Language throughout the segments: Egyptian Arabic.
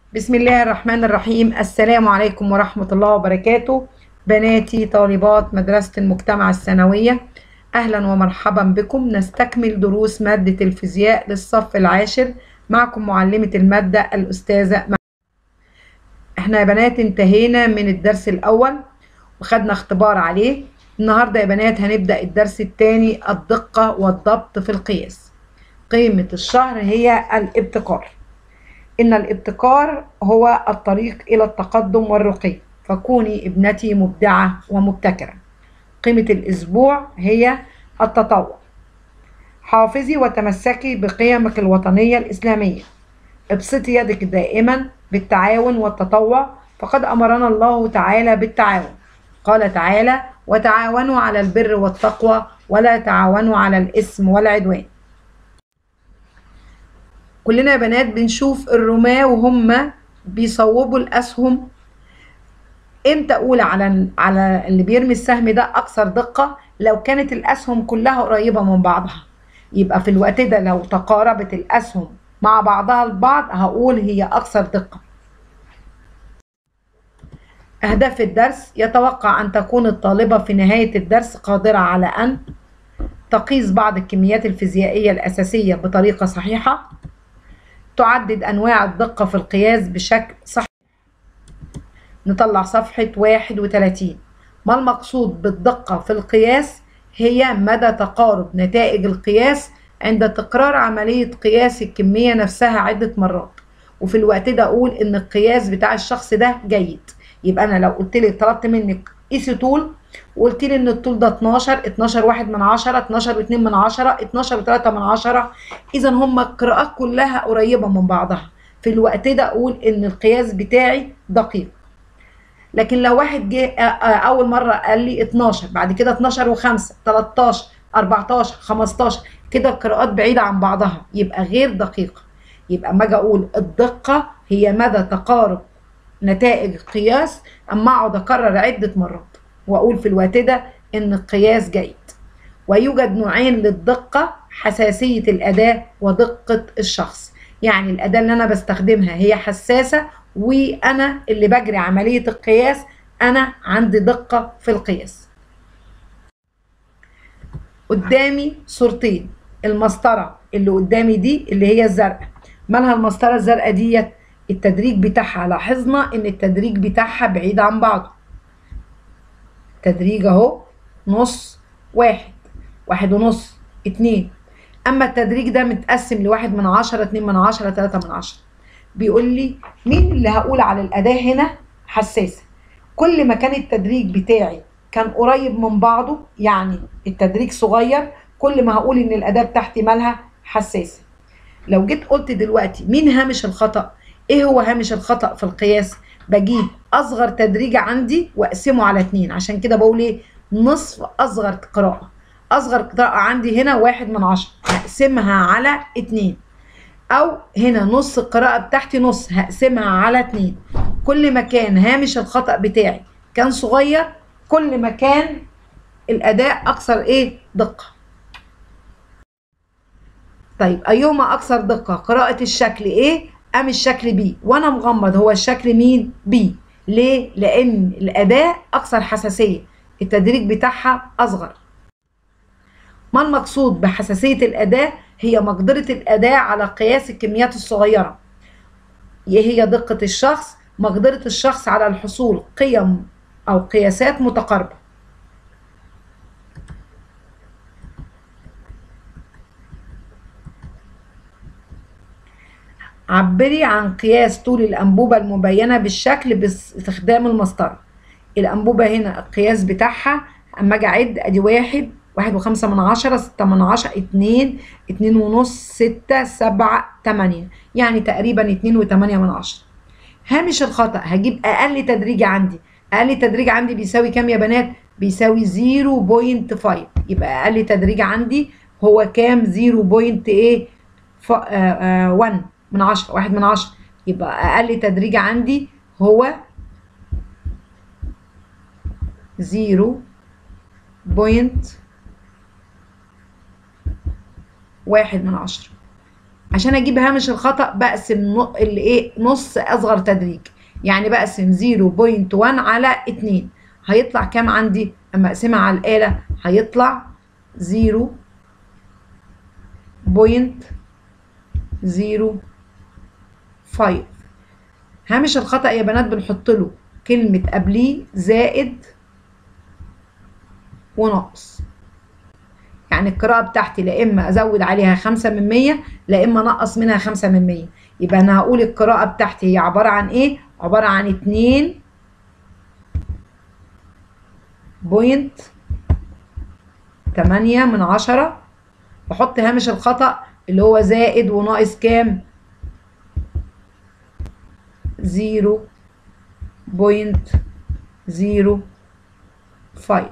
بسم الله الرحمن الرحيم السلام عليكم ورحمة الله وبركاته بناتي طالبات مدرسة المجتمع الثانوية أهلا ومرحبا بكم نستكمل دروس مادة الفيزياء للصف العاشر معكم معلمة المادة الأستاذة مع... احنا يا بنات انتهينا من الدرس الأول وخدنا اختبار عليه النهاردة يا بنات هنبدأ الدرس الثاني الدقة والضبط في القياس قيمة الشهر هي الابتكار إن الابتكار هو الطريق إلى التقدم والرقي فكوني ابنتي مبدعة ومبتكرة قيمة الأسبوع هي التطوع حافظي وتمسكي بقيمك الوطنية الإسلامية ابسطي يدك دائما بالتعاون والتطوع فقد أمرنا الله تعالى بالتعاون قال تعالى وتعاونوا على البر والتقوى ولا تعاونوا على الإثم والعدوان كلنا يا بنات بنشوف الرماة وهم بيصوبوا الأسهم امتى اقول على على اللي بيرمي السهم ده اكثر دقه لو كانت الاسهم كلها قريبه من بعضها يبقى في الوقت ده لو تقاربت الاسهم مع بعضها البعض هقول هي اكثر دقه اهداف الدرس يتوقع ان تكون الطالبه في نهايه الدرس قادره على ان تقيس بعض الكميات الفيزيائيه الاساسيه بطريقه صحيحه تعدد انواع الدقه في القياس بشكل صحيح نطلع صفحة 31 ما المقصود بالدقة في القياس هي مدى تقارب نتائج القياس عند تكرار عملية قياس الكمية نفسها عدة مرات وفي الوقت ده أقول إن القياس بتاع الشخص ده جيد يبقى أنا لو قلت لك طلبت منك قيسي طول وقلت لي ان الطول ده 12 12 واحد من 10 12 2 من 10 12 3 من 10 اذا هم القراءات كلها قريبه من بعضها في الوقت ده اقول ان القياس بتاعي دقيق لكن لو واحد جه اول مره قال لي 12 بعد كده 12 و5 13 14 15 كده القراءات بعيده عن بعضها يبقى غير دقيقه يبقى اما اجي اقول الدقه هي مدى تقارب نتائج القياس اما اقعد اكرر عده مرات واقول في الوقت ده ان القياس جيد ويوجد نوعين للدقه حساسيه الاداه ودقه الشخص يعني الاداه اللي انا بستخدمها هي حساسه وانا اللي بجري عمليه القياس انا عندي دقه في القياس قدامي صورتين المسطره اللي قدامي دي اللي هي الزرقاء مالها المسطره الزرقاء ديت التدريج بتاعها لاحظنا ان التدريج بتاعها بعيد عن بعضه تدريج اهو نص واحد واحد ونص اتنين اما التدريج ده متقسم لواحد من عشرة اتنين من عشرة تلاتة من عشرة بيقول لي مين اللي هقول على الأداة هنا حساسة كل ما كان التدريج بتاعي كان قريب من بعضه يعني التدريج صغير كل ما هقول ان الأداة بتاعتي مالها حساسة لو جيت قلت دلوقتي مين هامش الخطأ ايه هو هامش الخطأ في القياس بجيب اصغر تدريج عندي واقسمه على اتنين عشان كده بقول ايه نصف اصغر قراءة اصغر قراءة عندي هنا واحد من عشرة هقسمها على اتنين او هنا نص القراءة بتاعتي نص هقسمها على اتنين كل ما كان هامش الخطأ بتاعي كان صغير كل ما كان الاداء اكثر ايه دقة طيب ايهما اكثر دقة قراءة الشكل ايه ام الشكل بي وانا مغمض هو الشكل مين بي ليه لان الاداء اكثر حساسية التدريج بتاعها اصغر ما المقصود بحساسية الأداة؟ هي مقدرة الأداة على قياس الكميات الصغيرة. هي دقة الشخص، مقدرة الشخص على الحصول قيم أو قياسات متقاربة. عبري عن قياس طول الأنبوبة المبينة بالشكل باستخدام المسطرة. الأنبوبة هنا القياس بتاعها أما أجي أعد أدي واحد واحد وخمسة من عشرة ستة من عشرة اتنين اتنين ونص ستة سبعة تمانية يعني تقريبا اتنين وتمانية من عشرة هامش الخطأ هجيب أقل تدريج عندي أقل تدريج عندي بيساوي كام يا بنات؟ بيساوي زيرو بوينت فايف يبقى أقل تدريج عندي هو كام زيرو بوينت ايه ون من عشرة واحد من عشرة يبقى أقل تدريج عندي هو زيرو بوينت واحد من عشرة عشان اجيب هامش الخطأ بقسم اللي ايه نص اصغر تدريج يعني بقسم 0.1 على 2 هيطلع كام عندي اما اقسمها على الآلة هيطلع 0 بوينت زيرو فايف هامش الخطأ يا بنات بنحط له كلمة قبليه زائد وناقص يعني القراءة بتاعتي لا إما أزود عليها خمسة من مية لا إما أنقص منها خمسة من مية يبقى أنا هقول القراءة بتاعتي هي عبارة عن إيه؟ عبارة عن اتنين بوينت تمانية من عشرة بحط هامش الخطأ اللي هو زائد وناقص كام زيرو بوينت زيرو فايف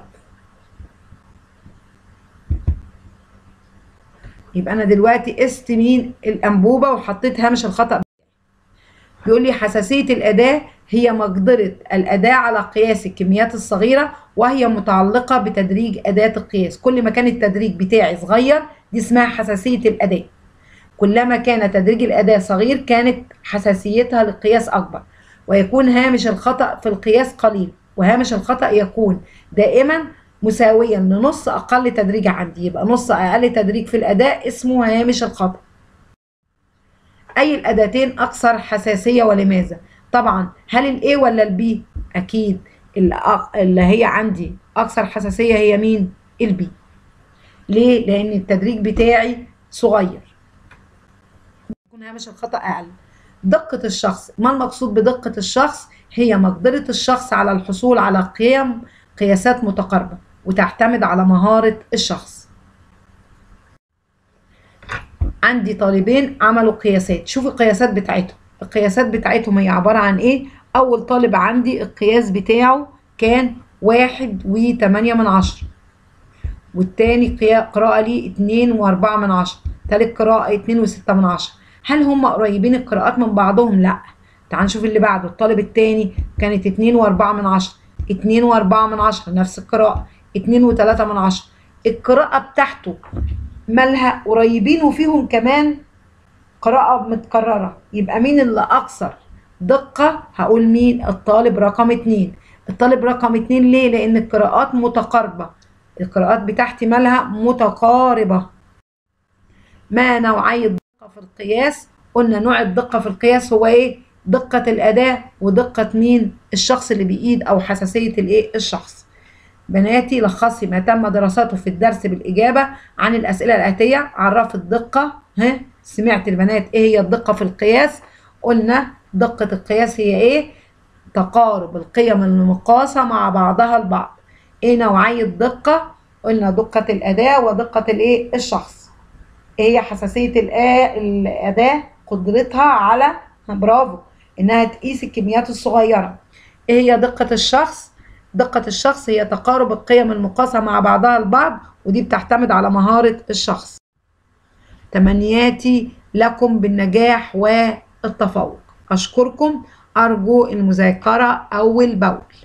يبقى انا دلوقتي قست مين الانبوبه وحطيت هامش الخطا بيقول لي حساسيه الاداه هي مقدره الاداه على قياس الكميات الصغيره وهي متعلقه بتدريج اداه القياس كل ما كان التدريج بتاعي صغير دي اسمها حساسيه الاداه كلما كان تدريج الاداه صغير كانت حساسيتها للقياس اكبر ويكون هامش الخطا في القياس قليل وهامش الخطا يكون دائما مساويا لنص اقل تدريج عندي يبقى نص اقل تدريج في الاداء اسمه هامش الخطا اي الاداتين اكثر حساسيه ولماذا طبعا هل الاي ولا البي اكيد اللي هي عندي اكثر حساسيه هي مين البي ليه لان التدريج بتاعي صغير يكون هامش الخطا اقل دقه الشخص ما المقصود بدقه الشخص هي مقدره الشخص على الحصول على قيم قياسات متقاربة وتعتمد على مهارة الشخص عندي طالبين عملوا قياسات شوف القياسات بتاعتهم القياسات بتاعتهم هي عبارة عن ايه اول طالب عندي القياس بتاعه كان واحد وتمانية من عشرة والتاني قراءة ليه اتنين واربعة من عشرة تالت قراءة اتنين وستة من عشرة هل هم قريبين القراءات من بعضهم لا تعال نشوف اللي بعده الطالب التاني كانت اتنين واربعة من عشرة اتنين واربعة من عشرة نفس القراءة اتنين وتلاتة من عشرة القراءة بتاعته مالها قريبين وفيهم كمان قراءة متكررة يبقى مين اللي أكثر دقة هقول مين الطالب رقم اتنين الطالب رقم اتنين ليه لأن القراءات متقاربة القراءات بتاعتي مالها متقاربة ما نوعية الدقة في القياس قلنا نوع الدقة في القياس هو ايه دقة الأداة ودقة مين الشخص اللي بإيد أو حساسية الإيه الشخص بناتي لخصي ما تم دراسته في الدرس بالإجابة عن الأسئلة الآتية عرف الدقة ها سمعت البنات إيه هي الدقة في القياس قلنا دقة القياس هي إيه تقارب القيم المقاسة مع بعضها البعض إيه نوعية دقة قلنا دقة الأداة ودقة الإيه الشخص إيه هي حساسية الأداة قدرتها على برافو انها تقيس الكميات الصغيره ايه هي دقه الشخص دقه الشخص هي تقارب القيم المقاسه مع بعضها البعض ودي بتعتمد على مهاره الشخص تمنياتي لكم بالنجاح والتفوق اشكركم ارجو المذاكره اول باول